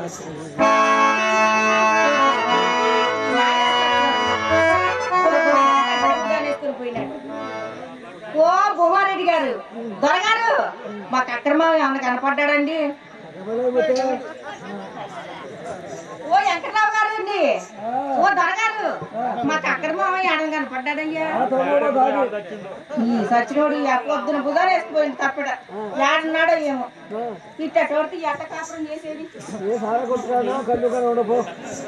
ఓ భూమారెడ్డి గారు దొరగారు మా కక్కడమా ఏమైనా కనపడ్డాడండి ఓ వెంకటరావు గారు అండి ఓ దొరగారు మా కక్కడమా ఏమైనా కనపడ్డాడయ్యా ఈ సచ్చినోడు పొద్దున బుధాలు వేసుకుపోయింది తప్పడ ఏడున్నాడో ఏమో ఇట్టటి ఎట్ట కాపురం చేసేది ఏ సార కొట్టురాను కళ్ళు కను ఉండపో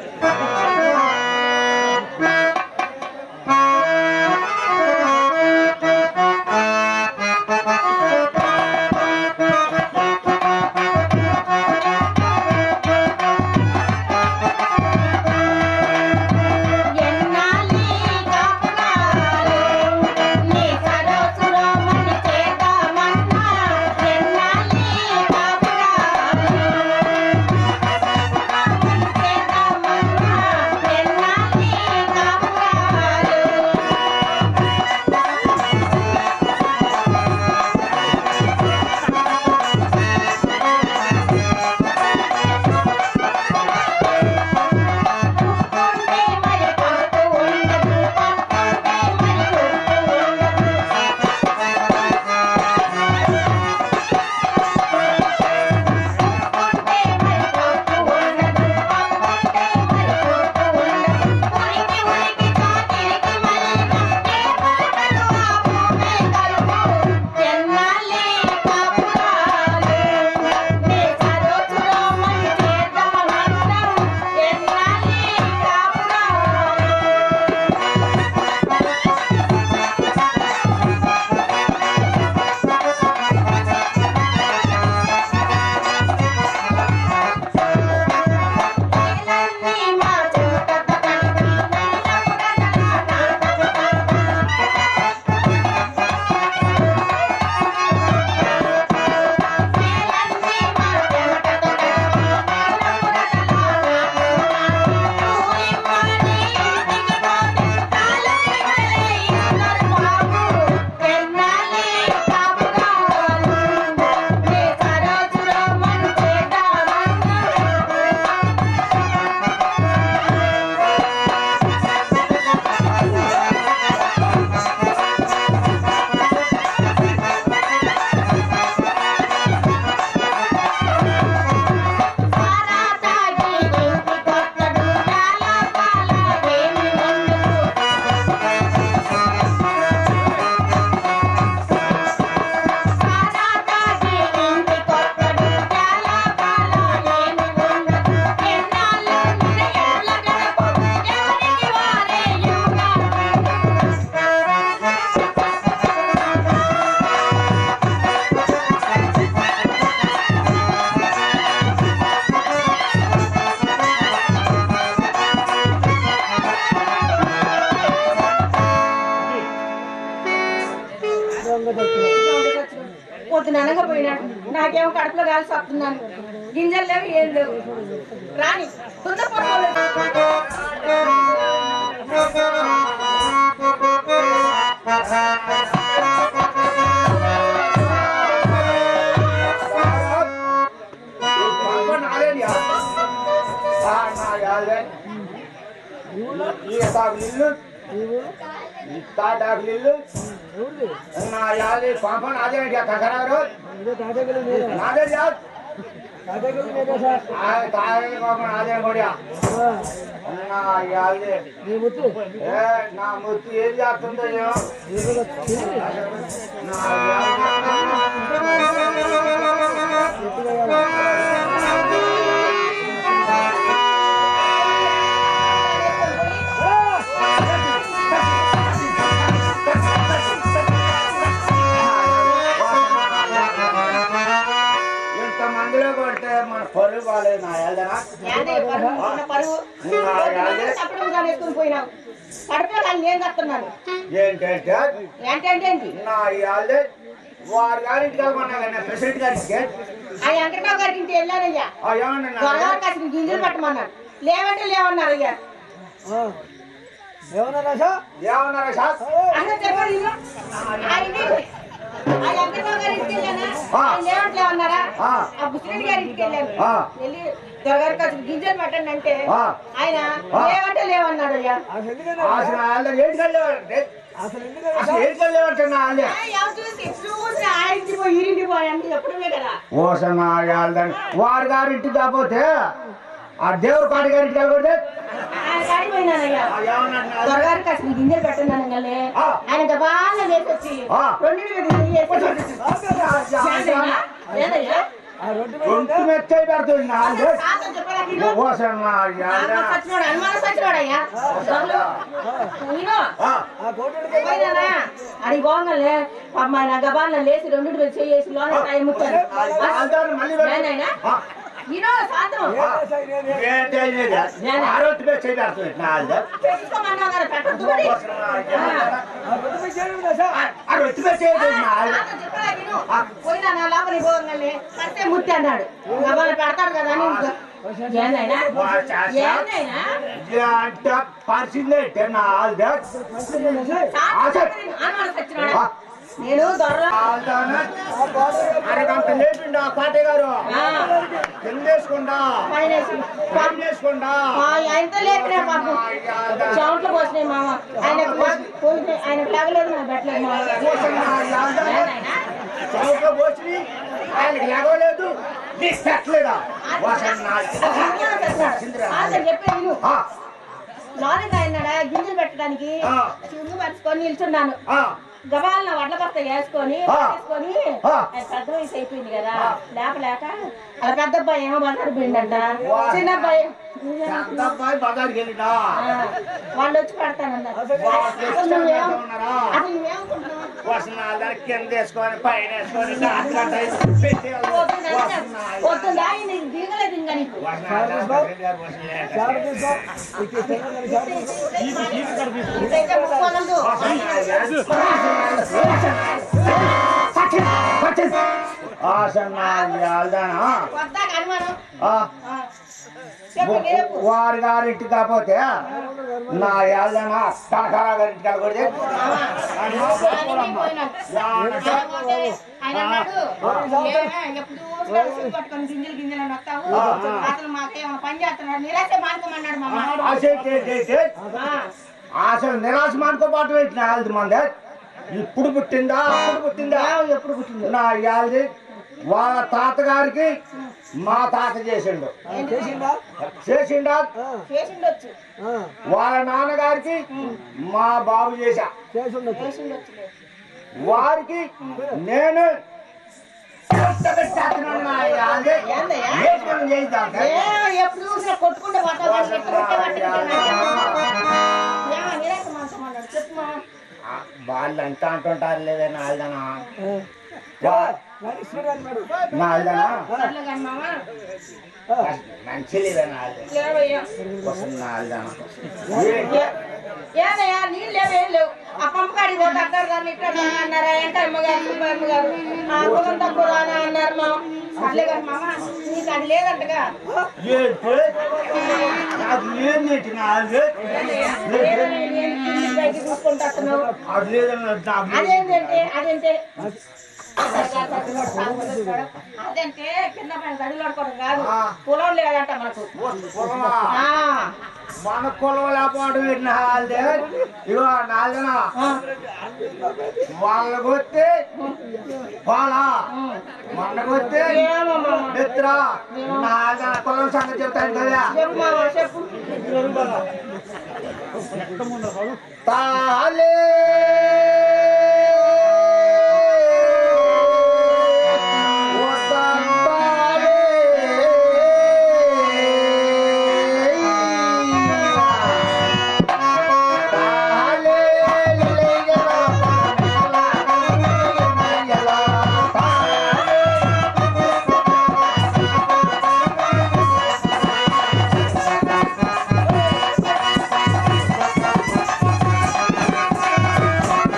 ఎన్నాలి కాపురాలు నీ సరోసులో మని చేద్దామన్నా ఎన్నాలి కాపురాలు మని చేద్దామన్నా ఎన్నాలి కాపురాలు పక్కుంటే మరి పక్కు ఉండదు పక్కుంటే మరి పక్కు ఉండదు పక్కుంటే మరి పక్కు ఉండదు పక్కుంటే మరి పక్కు ఉండదు ఉరికి ఉరికి చాటిరికి మళ్ళీ ఏ పాటలు ఆ భూమి కలుపు ఎన్నాలి కాపురాలు నీ సరోజులో మని చేద్దామన్నా ఎన్నాలి కాపురాలు నీలన్నీ మా చెమట తడపి నీలన్నీ మా చెమట తడపి ఊరిమ్మని ఇంటికి పోతే కాళ్ళకి వెళ్ళి ఇస్తారు బాబు ఎన్నాలి కాపురాలు నీ సరోజులో మని చేద్దామన్నా సారా తాగి ఇంటి కొట్టడు చాలా కాలమేమి ఉండదు సారా తాగి ఇంటి కొట్టడు చాలా కాలమేమి ఉండదు ఎన్నాళ్ళు ఏళ్ళ గడపు ఎవరికి వారే పొద్దుననగా పోయినాడు నాకేమో కడుపులో కాల్సి వస్తున్నాను గింజలు లేవు ఏం లేవు రాని తొందర ఎవరిది పాపం అదే కకరారు ఇదే తాటగలు నేనే నాదే యాద్ తాటగలు నేనే సార్ ఆ తాగే పాపం అదే కొడియా ఆ, నా యాదే నీ ముత్తు ఏ నా ముత్తు ఏం చేస్తుందో ఏమో నీకు తిరిగి నా యాదే ఇంత మందిలో కొడితే మన పరుగు బాగాలేదు నా ఏదరా ఏందే పరువు ఉన్న పరువు తప్పుడు వేసుకుని పోయినావు కడుపులో కానీ నేను కడుతున్నాను ఏంటంటే ఏంటంటే ఏంటి నా ఇవాళ వారి గారింటికి వెళ్ళమన్నా కానీ ప్రెసిడెంట్ గారికి ఆ వెంకటరావు గారికి ఇంటి వెళ్ళానయ్యా ఆ ఏమన్నా త్వరగా కాసిన గింజలు పట్టమన్నాడు లేవంటే లేవన్నారు అయ్యా ఆ. ఏమన్నా రాసా ఏమన్నారా సార్ అన్న చెప్పారు ఇల్లు. ఆ ఇంటి ఆ వెంకటరావు గారి ఇంటికి వెళ్ళానా ఆ. ఆయన లేవట్లే అన్నారా ఆ. ఆ బుచ్చిరెడ్డి గారి ఇంటికి వెళ్ళాను ఆ. వెళ్ళి దొరగారికి అసలు గింజలు పెట్టండి అంటే ఆ. ఆయన ఆ. లేవంటే లేవన్నాడు అయ్యా అసలు ఎందుకని అసలు వాళ్ళ ఏంటి వెళ్ళేవారంటే అసలు ఎందుకని అసలు ఏంటి వెళ్ళేవారంటే వాళ్ళే ఆ, ఎవరు చూసి చూసి ఆడించి పోయి ఇరింటి పోయి అంటే ఎప్పుడుమే కదా ఓసన వాళ్ళని వారి గారింటికి కాకపోతే ఆ దేవుడు పాటి గారింటికి వెళ్ళకూడదు ఆయన కాడిపోయినానయ్యా దొరగారికి అసలు గింజలు పెట్టండి అనగానే ఆ. ఆయన గబాల్లో వేసి వచ్చి ఆ. రెండింటి మీద నెయ్యి వేసి ఏందయ్యా? ఏందయ్యా? ఆ రోడ్డు మీద గొంతు మెచ్చాయి పెడుతుంది నాలుగు అసలు తాత చెప్పరా నీకు? ఓసన నాన్న సచ్చినోడు, అనుమానం సచ్చినోడయ్యా. దొరలు. ఈయన. ఆ కోటడికి పోయినానా? అది పోగానే పాపం ఆయన గబాల్లో లేచి రెండింటి మీద చేసి లోన టైం ముట్టారు మళ్ళీ నేనైనా ఈయన సాయంత్రం ఆరోగ్య మెచ్చాయి పెడుతుంది నాలుగు పెట్టుకోమన్నావు కదా పెట్టద్దు మరి. ఆ. ఆ రోడ్డు మీద చేయడం కదా సార్ ఆరోగ్య మెచ్చాయి నాలుగు తాత చెప్పరా నీను? పోయినా నా లోపలికి పోగానే కడితే ముట్టి అన్నాడు గబాలు పెడతాడు కదా అని ఇంకా. ఏందైనా ఏందైనా అంటే పరిచింది నాలుగు అనుమానం సచ్చినోడా నేను దొర అరగంట లేపిండు ఆ పాటే గారు ఆ. కిందేసుకుండా పైన వేసి. పాపం. కిందేసుకుండా ఆ, ఆయనతో లేపినా పాపం చెమట్లు పోసినాయి మామ ఆయన పోయినాయి ఆయన లేగలేదు నాకు పెట్టలేదు మామ ఏనాయనా? చౌక పోసి ఆయనకి లేవలేదు నీకు పెట్టలేదా వాసన అనుమానం సచ్చినాడు. ఆన్సర్ చెప్పేది విను. ఆ, లారీకి ఆయన్నాడా గింజలు పెట్టడానికి ఆ. చుంగు పరుచుకొని నిల్చున్నాను ఆ, గబాలన వడ్ల బస్త వేసుకొని ఆ. వేసుకొని ఆ. ఆయన పెద్ద వయసు అయిపోయింది కదా లేపలేక అలా పెద్ద అబ్బాయి ఏమో బజారు పోయిందంట చిన్న అబ్బాయి పెద్ద అబ్బాయి బజార్కి వెళ్ళినా ఆ, వాళ్ళు వచ్చి పడతానన్నారు అసలు నువ్వేం అసలు నువ్వేమనుకుంటున్నావు వసనాలు కింద వేసుకొని పైన వేసుకొని దాంట్లో పెట్టేయాలి. వసనాలు. పొద్దున్న నీకు దిగలేదు ఇంకా నీకు వసనాలు వసనాలు. చారు తీసుకో ఇక్కడ తినగానే చారు తీసుకో ఇదైతే ముక్కోనదు. వద్దాక అనుమానం ఆ. చెప్పు రేపు వారి గారింటి కాకపోతే నా యాదన తనఖారా గారింటికి వెళ్ళకూడదు ఆయనకి పోయినాడు. లేకపోతే ఆయన అన్నాడు, "ఏ, ఎప్పుడు చూసినా ఉసురు పట్టుకొని గింజలు గింజలు అని వస్తావు అసలు మాకేమో పని చేస్తున్నాడు నిరాశ మానుకోమన్నాడు మా మామూడు అసలు నిరాశ మానుకో పాటు పెట్టిన యాల్ది మంది ఇప్పుడు పుట్టిందా అప్పుడు పుట్టిందా ఎప్పుడు పుట్టింది నా యాల్ది వాళ్ళ తాతగారికి మా తాత చేసిండు చేసిందా చేసిండా ఆ, చేసిండొచ్చు ఆ, వాళ్ళ నాన్నగారికి మా బాబు చేశా చేసి ఉండొచ్చు చేసిండొచ్చులే వారికి నేను కష్టపెట్టేస్తున్నాను నా యాల్ది. ఏందయ్యా? ఏ పని చేద్దాం? ఏ, ఎప్పుడు చూసినా కొట్టుకుంటే పట్టాలి ఎట్ట కొట్టే పట్టుకుంటున్నాడు. ఏమో నిరాశ మానుకోమన్నాడు చెప్పు మా ఆ, వాళ్ళు అంతా అంటుంటారు లేదని వాళ్ళదనా ఆ. మరి శ్రీరామ్ నాడు నా వాళ్ళదనా సర్లే కానీ మామ మంచి లేదని వాళ్ళది లేవయ్యా వస్తుంది నా వాళ్ళదనా ఏదయ్యా నీళ్ళు లేవు ఏం లేవు ఆ పంపకాడికి పోతే అక్కడ దాన్ని ఇక్కడ దాన్ని అన్నారా ఏంట అమ్మగారు సుబ్బమ్మ గారు ఆ కులం తక్కువ రానా అన్నారు మా సర్లే కానీ మామ నీకు అది లేదంటగా ఏంటి నాకు ఏంటి నా వాళ్ళది? లేదని నేను కిందికి పైకి చూసుకుంటూ వస్తున్నావు అది లేదని నాకు లేదు. అదేంటంటే అదేంటే అదంటే కింద పైన గడిలాడుకోవడం కాదు ఆ. పొలం లేదంట మనకు పొలమా? ఆ, మన కులం లేకపోవడం ఏంటి నా వాళ్ళది ఇగో నాలుగనా ఆ, వాళ్ళకి వస్తే పాల మనకు వస్తే ఏమో మామ. మిత్ర నాలుగన కులం సంగతి చెప్తాను కదా చెప్పు మామ చెప్పు తాలే వసంతాలే తాలే లిలయల లిలయల తాలే ఆ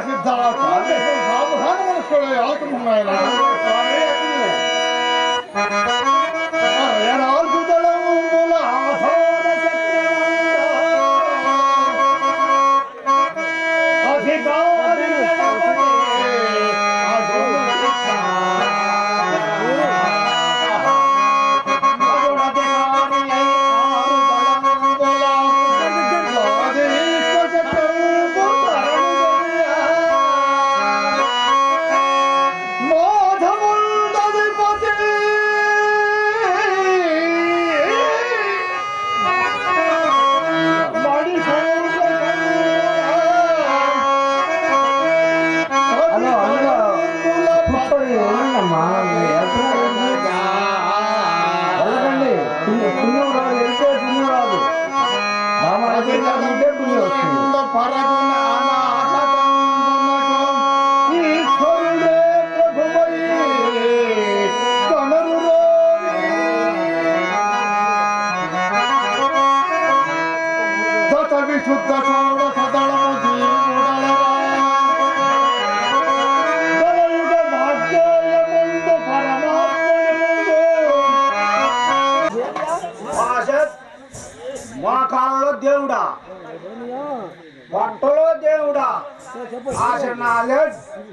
సిద్ధ కాంగ్రెస్ సావధాన మనస్కుడు ఆలకము నాయన స్వామి ఎక్కడున్నాయి? అరయరాజుదళముల ఆధార చక్రమంద అధికారి గణపతి హలో అందులో కూర్చొని వెళ్ళండమ్మా వెళ్ళకండి పుణ్యం పుణ్యం రాదు వెళ్తే పుణ్యం రాదు రామారాజు ఉంటే పుణ్యం వస్తుంది ఈశ్వరుడే ప్రభువై కనరు దత విశుద్ధ చౌడ సదళము జీవుడలరా దళయుగ భాగ్యముందు పరమాత్మయుందు మాసత్ మా కాలంలో దేవుడా పొట్టలో దేవుడా ఆశనాలే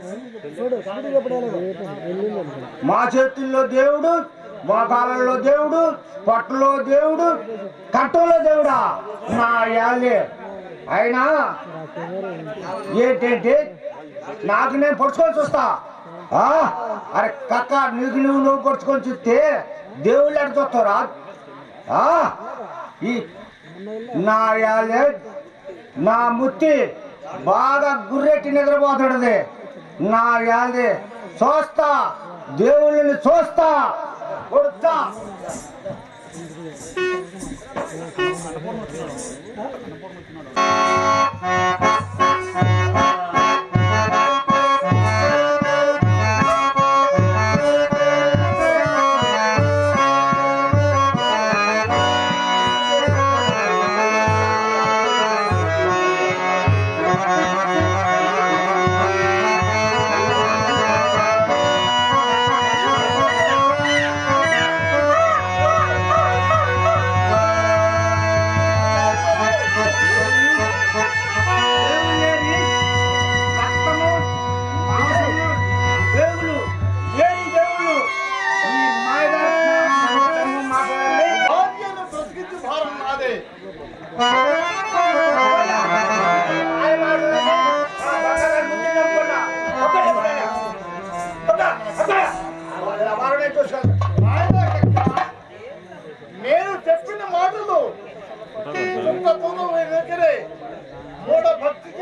మా చేతుల్లో దేవుడు మా కాలంలో దేవుడు పొట్టలో దేవుడు కట్టలో దేవుడా నా యాలే అయినా ఏంటంటే నాకు నేను పొడుచుకొని చూస్తా ఆ? అరే కక్క నీకు నువ్వు నువ్వు పొడుచుకొని చూస్తే దేవుళ్ళు ఎక్కడ చూస్తారా ఆ? ఈ నా యాలే నా ముత్తి బాగా గుర్రెట్టి నిద్రపోతున్నది నా యాలే చూస్తా దేవుళ్ళని చూస్తా కొడుతా దేవుళ్ళేని రక్తము, మాంసము, దేవుళ్ళు, లేని దేవుళ్ళు. ఈ మాయదారి మాట్లాడండి. భాగ్యను బ్రతికించు భారం నాదే ఆయన మాట్లాడండి. ఆ బంగారం ముందు నమ్ముకున్నా. ఒక్కడే ఒక్కడే. ఒక్క, ఒక్క. వాళ్ళ వారనే చూసుకోండి. నాయనా కక్క, నేను చెప్పిన మాటలు ఒక్క పొందం దగ్గరే మూఢ భక్తికి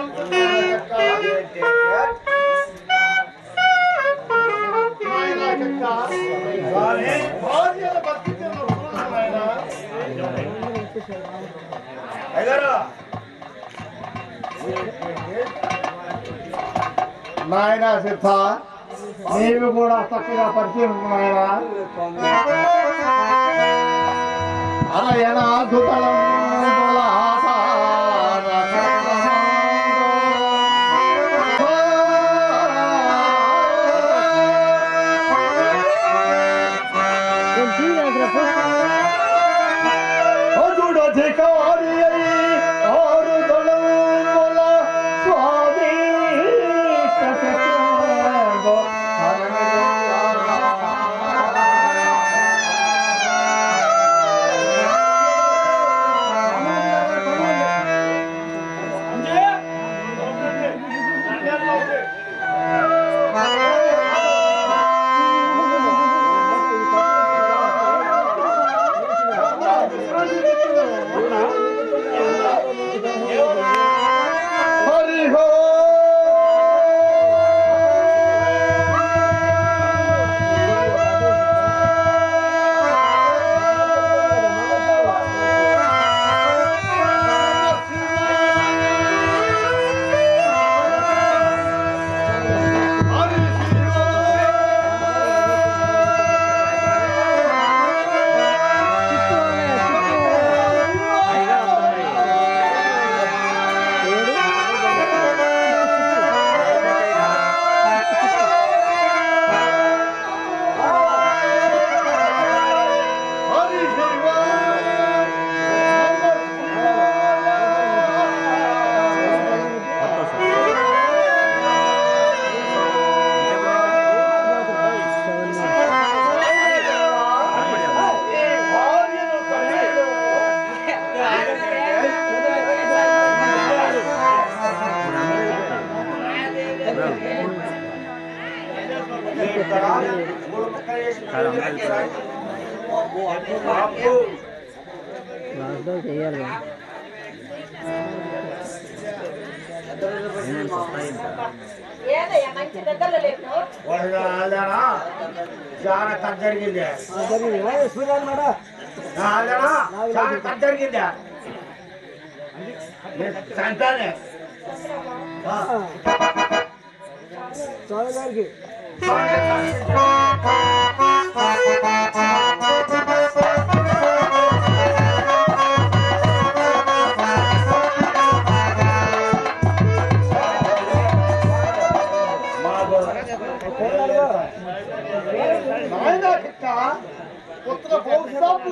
నాయనా కక్క, స్వామి, భార్యను భక్తికి నాయనా అయ్యగారు, నాయనా సిద్ధ నీవు కూడా చక్కగా పరిచయం నాయనా అరయణ అద్భుతలం అధికారి ఆరు దళముల స్వామి చక్రంలో హరిహో లాక్డౌన్ చేయాలి కదా ఏమేమి వస్తాయి ఇంకా ఏదయ్యా మంచి నిద్రలో లేదు వాళ్ళు ఆల్దానా చాలా కట్ జరిగింది ఆల్దానా చాలా కట్ జరిగింది నేను చంపానే నాయనా కిక్క కొత్తగా పౌరు షాపు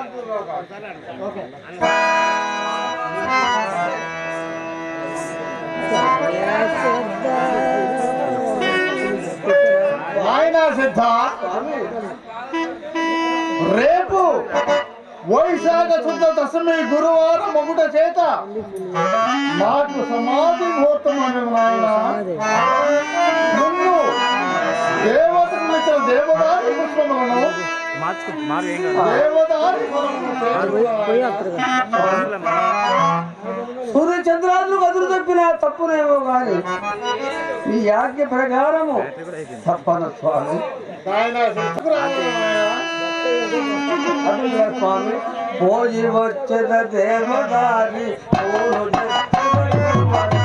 నాయనా సిద్ధ రేపు వైశాఖ శుద్ధ దశమి గురువారం ఒకట చేత నాకు సమాధి ముహూర్తం అని నాయన నిన్ను దేవతలు ఇచ్చిన దేవదారి పుష్పములను మార్చుకో మారు ఏం కాదు దేవదారి ఫలములను పోయి వస్తారు కదా సూర్య చంద్రాలు కదులు తప్పిన తప్పునేమో గాని ఈ యాజ్ఞ ప్రకారము తప్పన స్వామి నాయనా శుక్రవారం అటులే స్వామి పోయి వచ్చేద దేవదారి పూలు నెత్తిన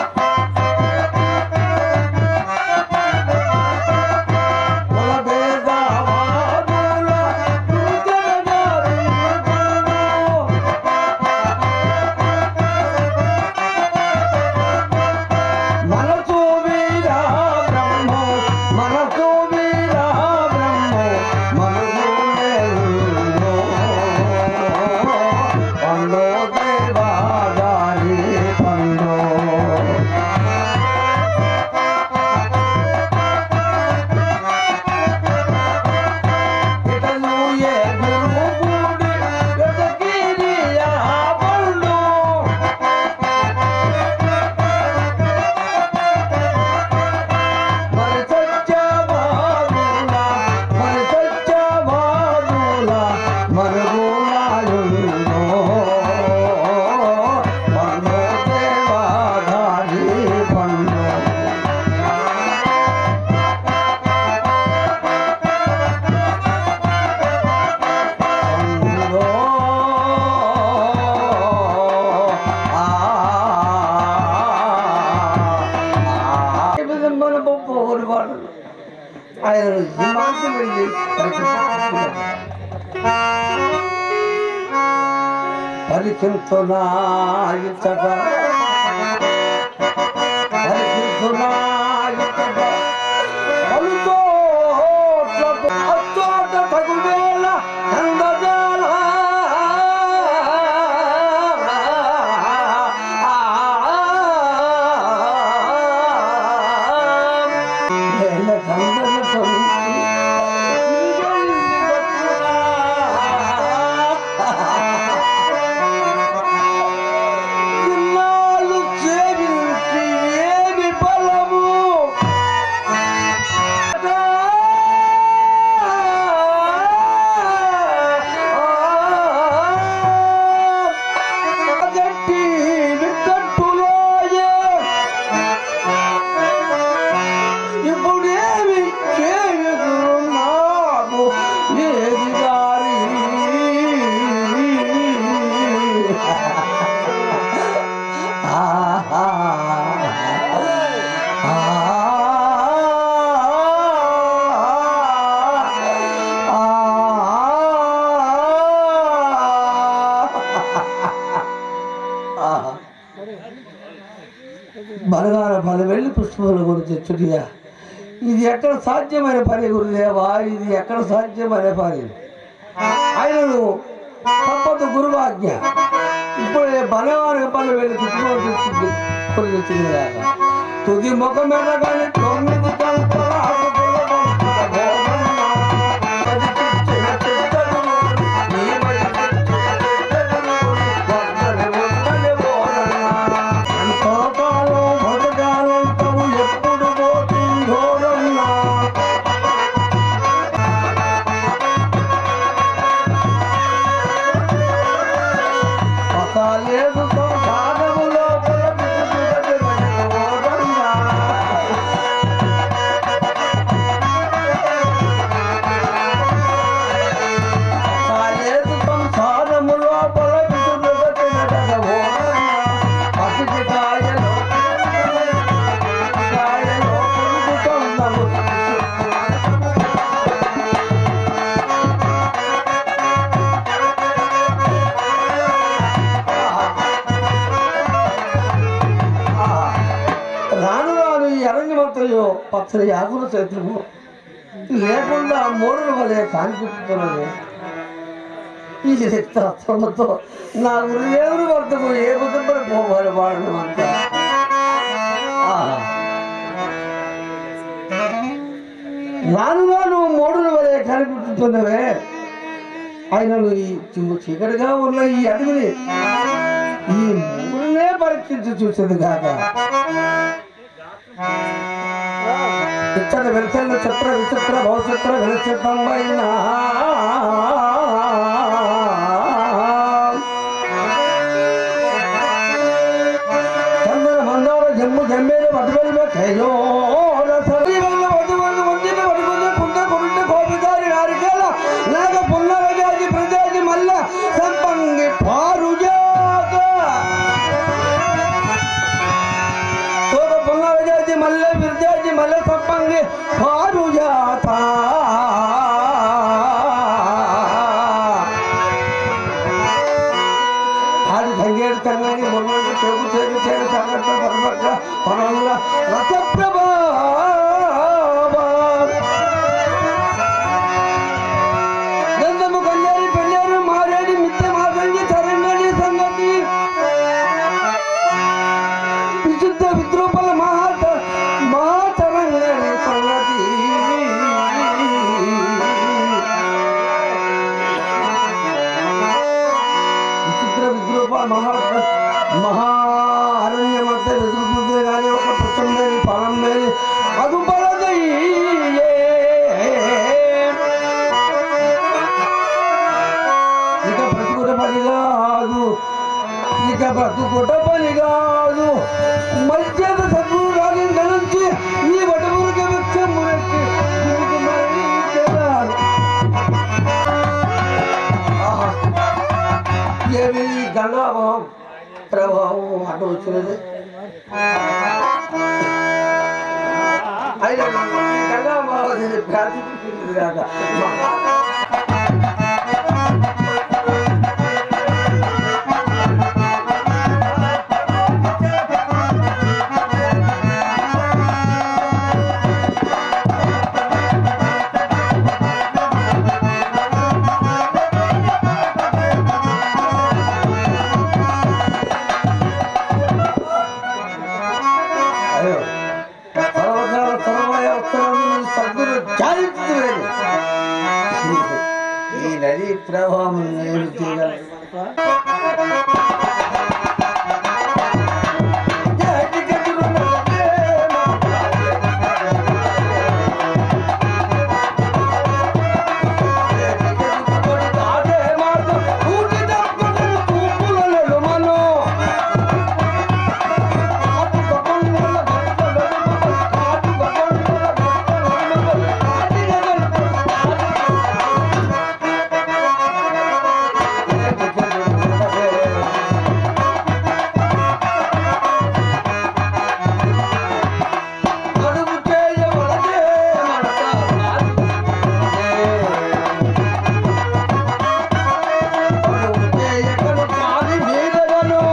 కులభేద వాదుల దుర్జనగారి గురువు. మనసు వీరా బ్రహ్మ మనసు వీరా బ్రహ్మ మనసు లేదో. పండో దేవాదారి పండో ఇతను ఏ గురువు గుడి వెతకిరియా పండు మరి సత్యవాదుల మరి సత్యవాదుల మరుగులాయుందో పండు దేవాధారి పండు పండులో ఆ మన పప్పు ఒకరు ఆయన హిమాంతి వెళ్ళి పరిచించునాయుచట పరిచించునాయుచట పలుతో అచ్చోట తగువేళ చందజాల ఇన్నాళ్ళు చేయించి ఏమి బలము గట్టి వికట్టులోయే ఇప్పుడేమి చేయదు నాకు ఏది దారి ఆహా బలగాల పది వెళ్ళి పుష్పముల గురించి చుడియా ఇది ఎక్కడ సాధ్యమైన పని గురుదేవా ఇది ఎక్కడ సాధ్యమైన పని ఆయనను తప్పదు గురువాజ్ఞ ఇప్పుడు బలవారి పని వెళ్ళి పుష్పములు తెచ్చింది కొన్ని తెచ్చింది కాక తుది ముఖం ఎర్రగానే తొమ్మిది కల్పల ఆకుల వంపుల గోమన్న. పది తెచ్చిన చెట్టలు, నీ మరి తెచ్చిన చెట్టలు, ఒక్కరి ఒక్కరి బోరన్న. ఎంతో కాలం బతకాలంటావు ఎప్పుడు ఈ అరణ్యమంతయో పచ్చని ఆకుల చేతులు లేకుండా మూడుల వలె కానిపిస్తున్నది ఈ రక్తత్వంతో నా గురుదేవుని వద్దకు ఏ కుటుంబం పోవాలి వాడడం అంతా ఆహా. నాను నాను మూడుల వలె కనిపిస్తున్నవే ఆయనను ఈ చిమ్ము చీకటిగా ఉన్న ఈ అడవిని ఈ మూడునే పరీక్షించి చూసేది కాక ఇచ్చట వెళ్తున్న చిత్ర విచిత్ర భవిచిత్ర విచిత్రమైన చందన మందార జమ్ము జమ్మేరు వటువల్వ కైలోల సరివల్ల వటువల్ల వందిన వటువల్ల కుండ కొరుండ కోపిదారి నారికేల నాగ పున్నగ జాతి ప్రజాతి మల్ల సంపంగి పారుజాత తోక పున్నగ జాతి మల్ల విర్జాతి మల్ల సంపంగి పారుజాత ఆడి తంగేడు తంగాని మొన్నటి చెగు చెగు చెడు సంగత పరమక్క పరమల్ల రథప్రభా గంధము కళ్యాణి పెళ్ళారు మారేడి మిత్ర మాదంగి తరంగడి సంగతి విశుద్ధ విద్రూపల మహాత మహాతరంగడి సంగతి విచిత్ర విద్రూప మహా మహా అరణ్య మధ్య వెతుకుతుంది కానీ ఒక పుచ్చం మేలి ఫలం మేలి అది పడదయ్యే ఇక బ్రతుకుట పని కాదు ఇక బ్రతుకుట పని కాదు మధ్యద సద్గురు రాని నుంచి ఈ వటమురికి వృక్షమునకి దీనికి మరణించరాదు. ఆహా. ఏమి ఈ గంగాభావం ప్రభావం అటు వచ్చినది అయినా ఈ గంగాభావం దీన్ని ప్రార్థించింది కాక అయ్యో సర్వకాల సర్వమయ ఉత్తరాన్ని సద్గురు చారిత్రలేదు ఈ నది ప్రవాహం ఏమి చేయగలదు అడుగు చేయవలదే మడత అడుగు చేయకను కాని మీదగను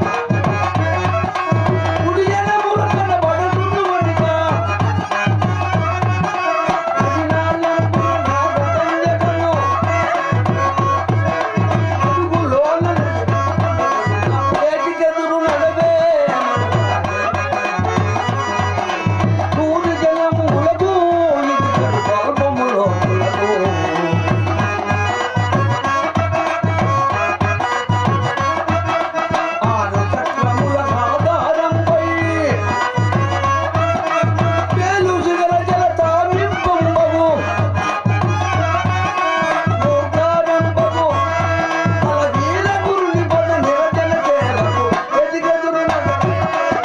కుడియన మురకన బడదును వనిక అదినాళ్ళకు నాగతంజకను అడుగులోన ఏటికెదురు నడవే నూరు జనములకు ఇది గర్భములోకులకు. ఆరు చక్రముల ఆధారంపై పేలు శిఖర జల తామింపంబవు. లోకారంభము అలగీల గురుని పద నిరజన చేరకు ఎదిగెదురు నడవే.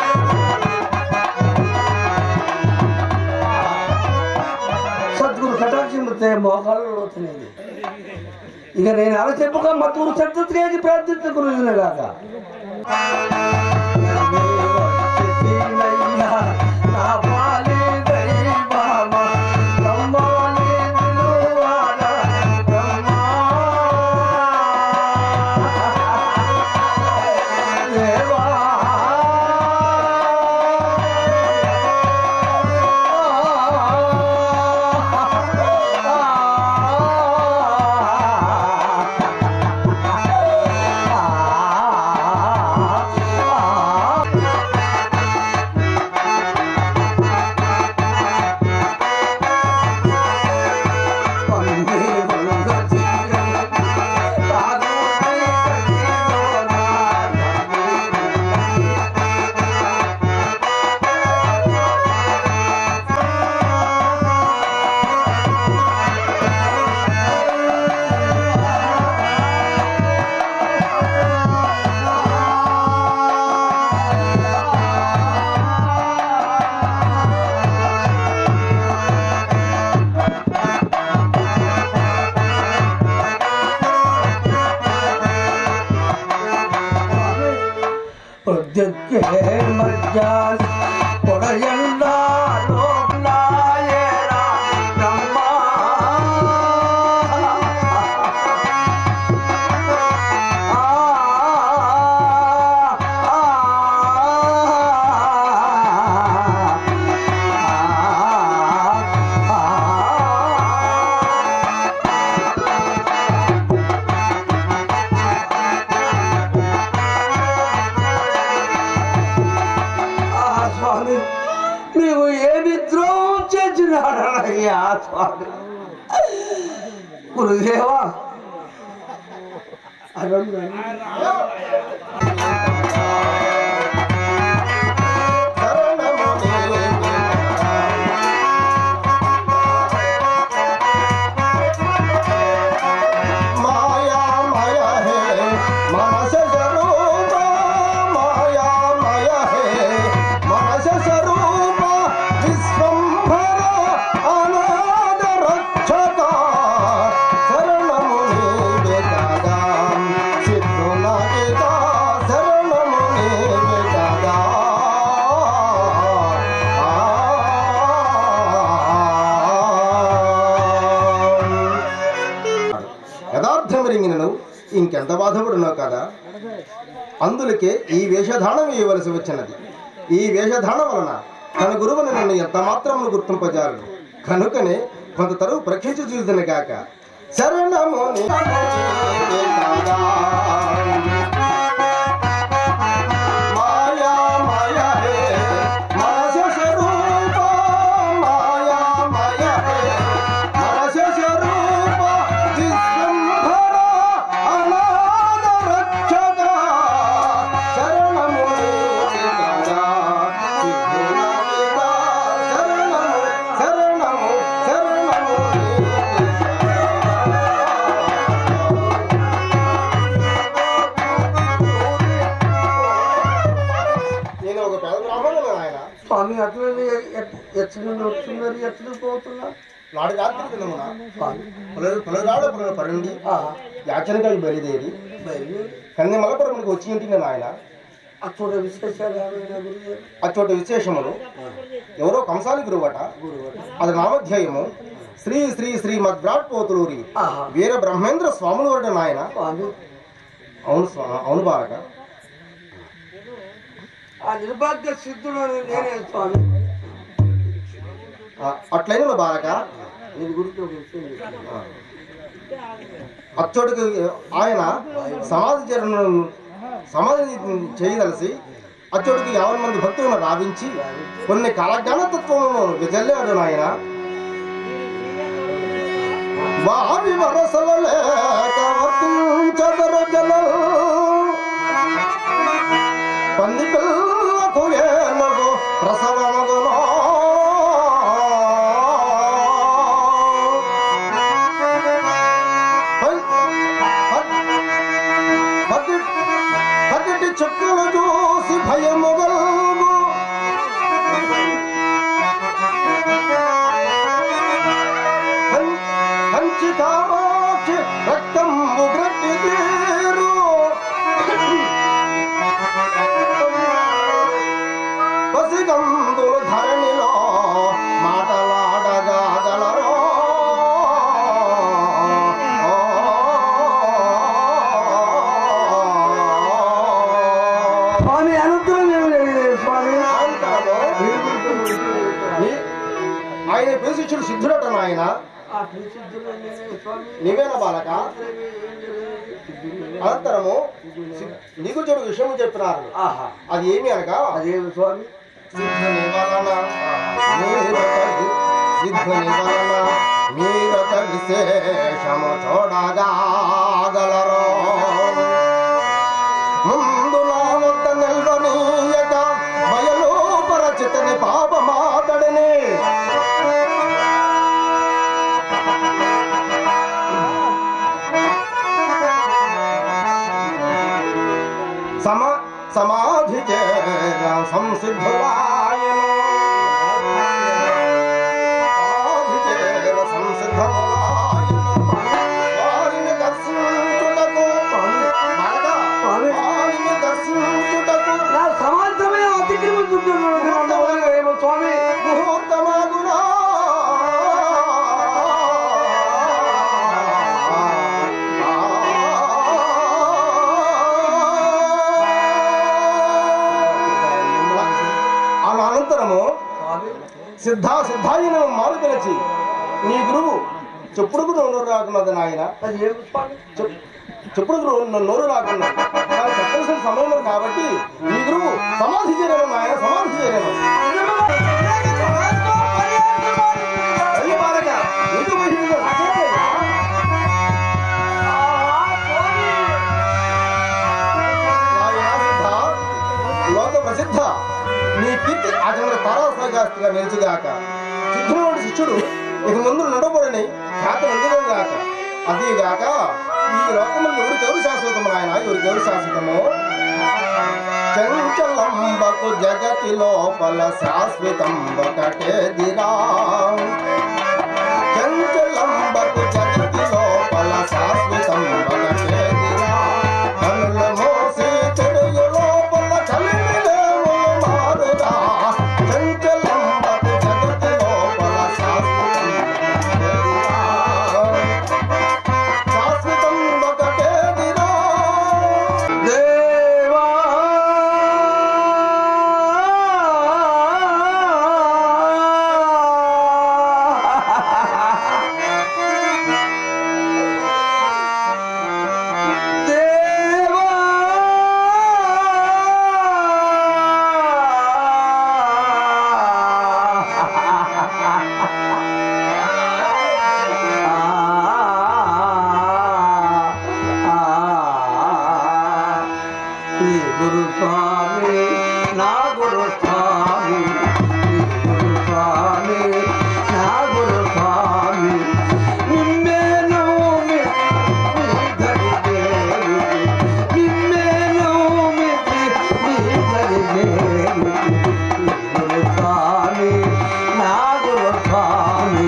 సద్గురు కటాక్షిస్తే మోకాళ్ళలో తినేది ఇక నేను అలా చెప్పుగా మత్తూరు సత్యత్రేది ప్రార్థించుకున్నది కాక నా పాలి దైవమా, నమ్మాలి నిలువాడ బ్రహ్మా. దేవా ತೆಕ್ಕೆ ಮಜ್ಜಾನ ಕೊಡಯಂದ ಲೋಕನಾಯರ ನಮ್ಮ ఆ స్వామి మేము ఏమి ద్రోహం చేసినాడయ్యా స్వామి గురుదేవా అనండి మాయా మాయ హే మనస స్వరూప మాయా మాయ హే మనస స్వరూప విశ్వంభర అనాథ రక్షక శరణము నీవే కదా సిద్ధునగిత శరణము నీవే కదా యథార్థమెరింగినను ఇంకెంత బాధపడున్నావు కదా అందులకే ఈ వేషధానం వేయవలసి వచ్చినది ఈ వేషధానం వలన తన గురువుని నన్ను ఎంత మాత్రమును గుర్తింపజాలను కనుకనే కొంత తరువు ప్రక్షించి చూసిన గాక శరణము నీవే కదా. మాయా మాయ హే మనస స్వరూప మాయా మాయ హే మనస స్వరూప విశ్వంభర అనాథ రక్షక శరణము నీవే కదా. సిద్ధునగిత శరణము శరణము శరణము నేను ఒక పేద బ్రాహ్మణుడు ఆయన స్వామి అట్లనే ఎచ్చగా వస్తున్నారు ఎచ్చగా పోతున్నారు నాడు రాత్రి కిందమున స్వామి పులరు పులరాడ పులరు పరుండి ఆహా. యాచనకాలు బయలుదేరి బయలుదేరి కంది మలపురంకి వచ్చి ఇంటిని ఆయన అక్కడ విశేషాలు ఏమైనా గురుదేవ అచ్చోటి విశేషములు ఎవరో కంసాలి గురువట అది నామధ్యాయము శ్రీ శ్రీ శ్రీ మద్రాట్ పోతులూరి ఆహా. వీర బ్రహ్మేంద్ర స్వాములు వరడు నాయన స్వామి అవును స్వా- అవును బాలక ఆ నిర్భాగ్య సిద్ధుడు అని నేనే స్వామి ఆ, అట్లయిన బాలక నేను గురించి ఒక విషయం చెప్తాను. అచ్చోటికి ఆయన సమాధి చరణ సమాధి చేయదలసి అచ్చోటికి యావన్ మంది భక్తులను రావించి కొన్ని కాలజ్ఞానతత్వములను విజల్లాడు నాయన వారి వరసల లేక వర్తించదరు జలల్ పంది పిల్లకు ఏనుగు ప్రసవమగునో పగటి చుక్కలు చూసి భయముగలు కంచి కామాక్షి రక్తం గ్రట్టి తీరు పసిగందులు ధరణిలో మాటలాడగాగలరో స్వామి అనుగ్రహం ఏమి లేదు స్వామి నీ- ఆయన ప్రశిష్యుడు సిద్ధుడట నాయన ఆ ప్రసిద్ధుడు నేనే స్వామి నీవేనా బాలక అనంతరము సి- నీకు చెడు విషయం చెప్పినారు ఆహా అది ఏమి అనగా అదేమి స్వామి సిద్ధ నివారణ మీరొక వి- సిద్ధ నివారణ మీరొక విశేషము చూడగాగలరో ముందు నా వద్ద నిల్వనీయక బయలు పరచితని పాపమాతడిని సమ సమాధి చేర సంసిద్ధులాయను సమాధి చేర సంసిద్ధులాయను వారిని దర్శించుటకు బాలక, వారిని దర్శించుటకు నా సమ సిద్ధా సిద్ధాయన మారు పిలిచి నీ గురువు చెప్పుడు నోరు రాకున్నది నాయన అది ఏం స్వామి చెప్- చెప్పుడు నో- నోరు రాకున్నది కానీ చెప్పవలసిన సమయంలో కాబట్టి నీ గురువు సమాధి చేరేను నాయన సమాధి చేరేను అయ్య బాలక, నీకు మహిళలు నాకేమయ్యా? నాయనా సిద్ధ, లోక ప్రసిద్ధ నీ కీర్తి అతను తారాసగాస్తిగా నిలిచిగాక సిద్ధుడు శిష్యుడు ఇక ముందు నడబడని ఖ్యాత గాక అదీగాక ఈ లోకములు ఎవరికి ఎవరు శాశ్వతము ఆయన ఎవరికి ఎవరు శాశ్వతము చంచలంబకు జగతి లోపల శాశ్వతం ఒకటే దిరా చంచలంబకు జగతి లోపల శాశ్వతం ఒకటే దిరా కనుల మోసి చెడుగు లోపల చలిమిలేము మారురా చంచలంబకు జగతి లోపల శాశ్వతం ఒకటే దిరా. శాశ్వతం ఒకటే దిరా దేవా దేవా శ్రీ గురు స్వామి నా గురు స్వామి శ్రీ గురు స్వామి నా గురు స్వామి నిమ్మేను నిమ్మేను గురు స్వామి నా గురు స్వామి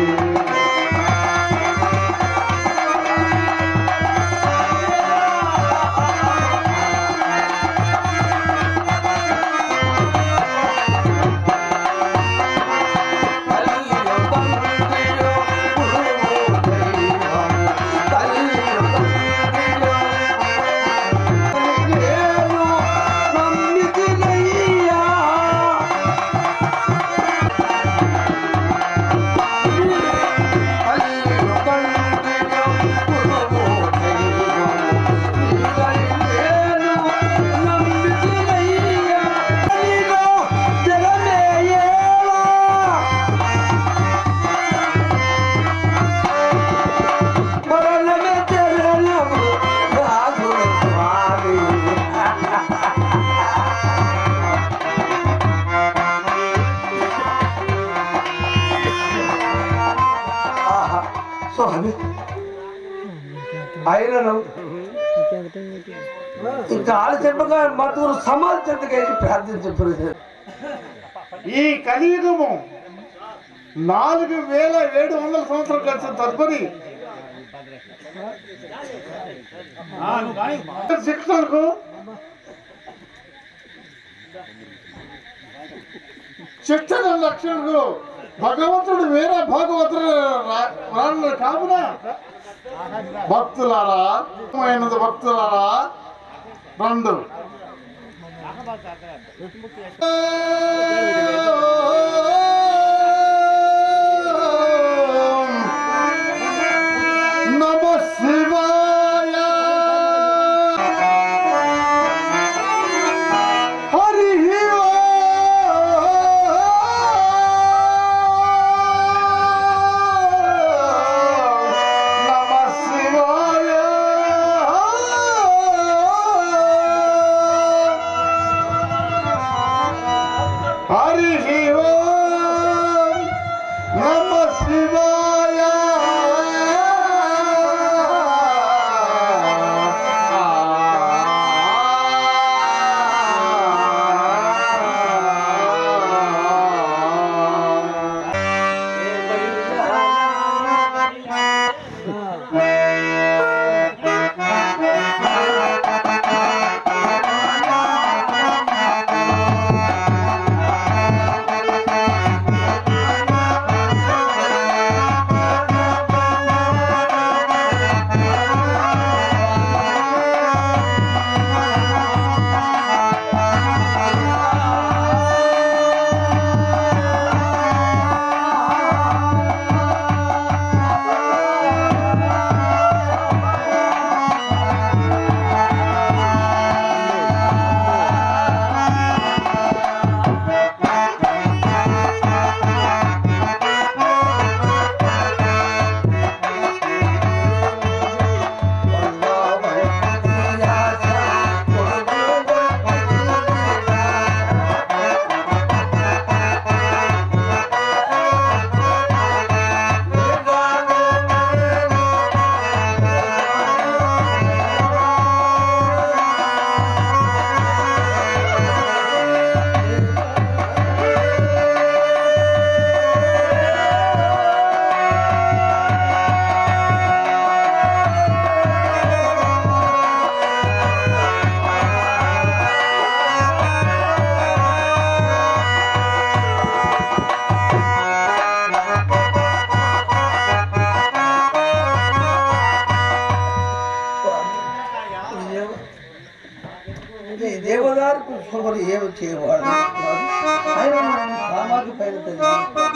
స్వామి ఆయనను ఇంకా ఆలోచింపగా మధురు సమాజ చెంతకైతే ప్రార్థించబడింది ఈ కలియుగము నాలుగు వేల ఏడు వందల సంవత్సరాలు కలిసిన తదుపరి శిక్షణకు శిక్షణ లక్ష్యంకు భగవంతుడు వేరే భాగవతుడు రా- రాను కావున భక్తులారా అయినది భక్తులారా రెండు నమ శివాయ హరి నమ శివాయ హరి వచ్చేవాడు ఆయన సామాజిక పైన తెలియదు.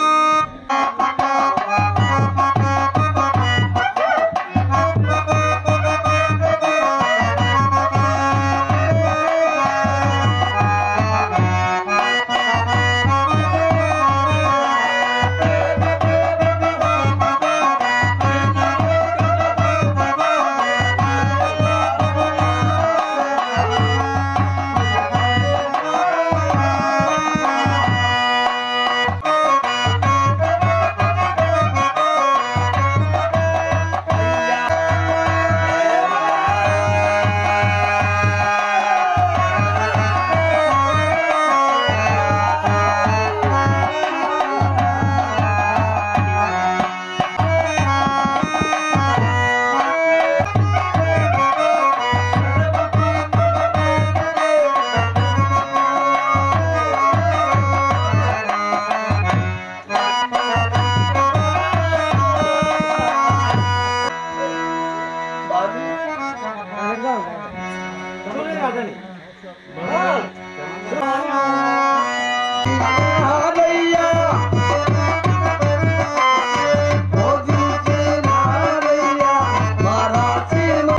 నాదయ్యా మోదించే నాదయ్యా మరాఠీలో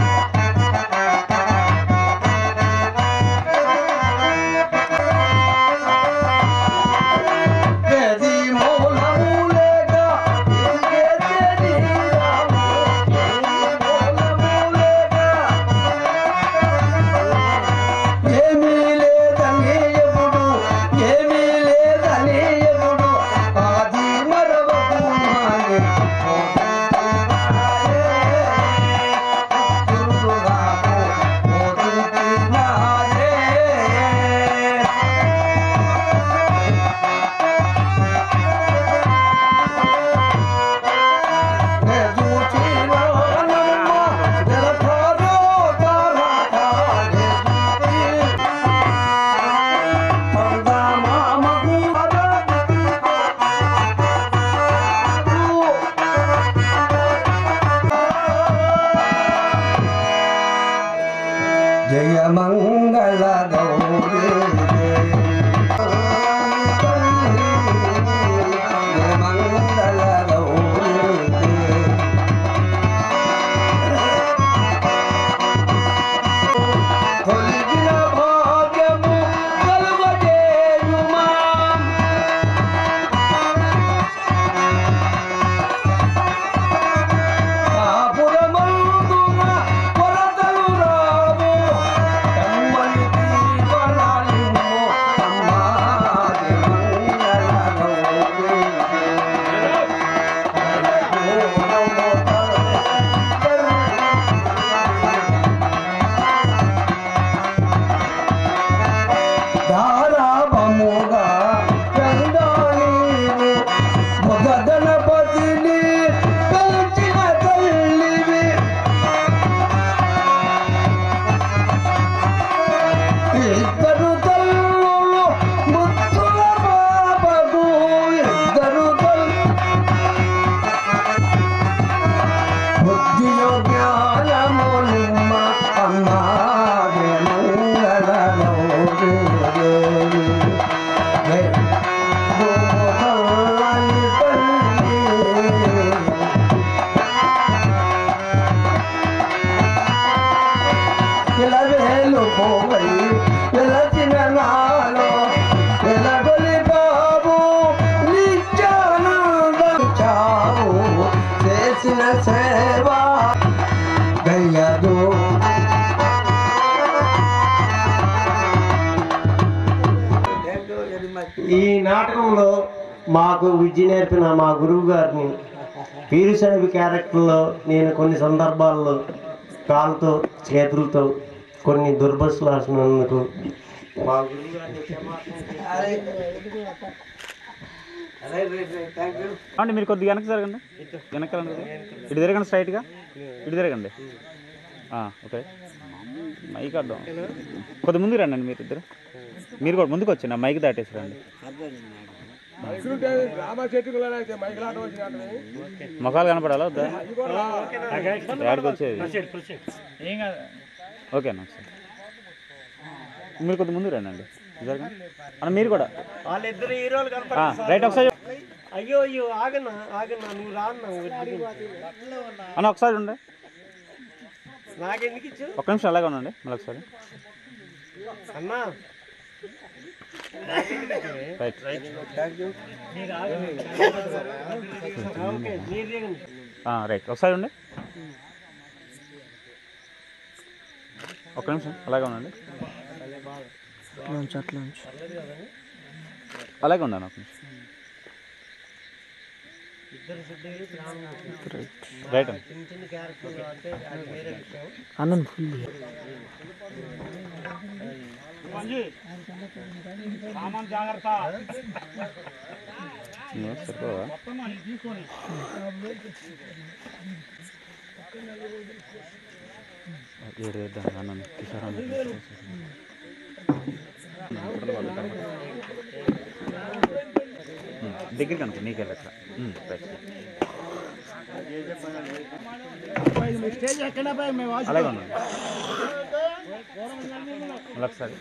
వేది మూలములేగా ఇదిగే తెలియరాము వేది మూలములేగా ఏమీ లేదని ఎప్పుడు ఏమీ లేదని ఎప్పుడు ఆది మరవకు మాని జయ మంగళ గౌరీ జయ మంగళ గౌరీ తొలగిన భాగ్యము కలుగజేయుమా కాపురమందున కొరతలు రావు కమ్మని దీవనాలిమ్మో అమ్మా మంగళ గౌరీ ధారాభముగా చందానీవు మొగ గణపతిని పెంచిన తల్లివి ఇద్దరు తల్లులు ముత్తుల బాబకు ఇద్దరు తల్లు బుద్ధియో జ్ఞానములిమ్మ అమ్మాగే మంగళ గౌరీ దేవి. జై గోపాలని తల్లి. ఇలా వేలు పోవై వెలచిన నాలో వెలగొలి బాబు నిత్యానందం చావు చేసిన సేవ గయ్యదు ఈ నాటకంలో మాకు విద్య నేర్పిన మా గురువు గారిని పీరుసాహిబ్ క్యారెక్టర్లో నేను కొన్ని సందర్భాల్లో కాలుతో చేతులతో కొన్ని దుర్భషలు రాసినందుకు మా గురువు గారిని అంటే మీరు కొద్దిగా వెనక్కి జరగండి వెనక్కి రండి కొద్దిగా. ఇటు తిరగండి స్ట్రైట్గా ఇటు తిరగండి ఆ, ఓకే మైక్ అడ్డం కొద్ది ముందుకు రండి మీరు ఇద్దరు మీరు కూడా ముందుకు వచ్చి నా మైక్ దాటేసి రండి ముఖాలు కనపడాలా వద్దా యాడికి వచ్చేది ఓకే అన్న ఒకసారి మీరు కొద్ది ముందు రండి జరగండి అన్న మీరు కూడా వాళ్ళిద్దరు హీరోలు ఆ, రైట్ ఒకసారి చెప్పు. అయ్యో అయ్యో ఆగన్నా ఆగన్నా నువ్వు రాన్నా అన్న ఒకసారి ఉండే నాకెందుకు ఇచ్చు ఒక్క నిమిషం అలాగే ఉండండి మళ్ళీ ఒకసారి అన్నా రైట్ ఓకే మీరు దిగండి ఆ, రైట్ ఒకసారి ఉండే ఒక్క నిమిషం అలాగే ఉండండి అలాగే ఉండండి ఒక నిమిషం రైట్ అండి చిన్న చిన్న క్యారెక్టర్లు అంటే అది వేరే విషయం అన్నం ఫుల్ నువ్వు సరిపోవా ఏడు వేద్దాం అన్న కిషోర్ అన్న దగ్గరికి అనుకో నీకు వెళ్ళట్ల రైట్ అలాగే ఉండండి మళ్ళీ ఒకసారి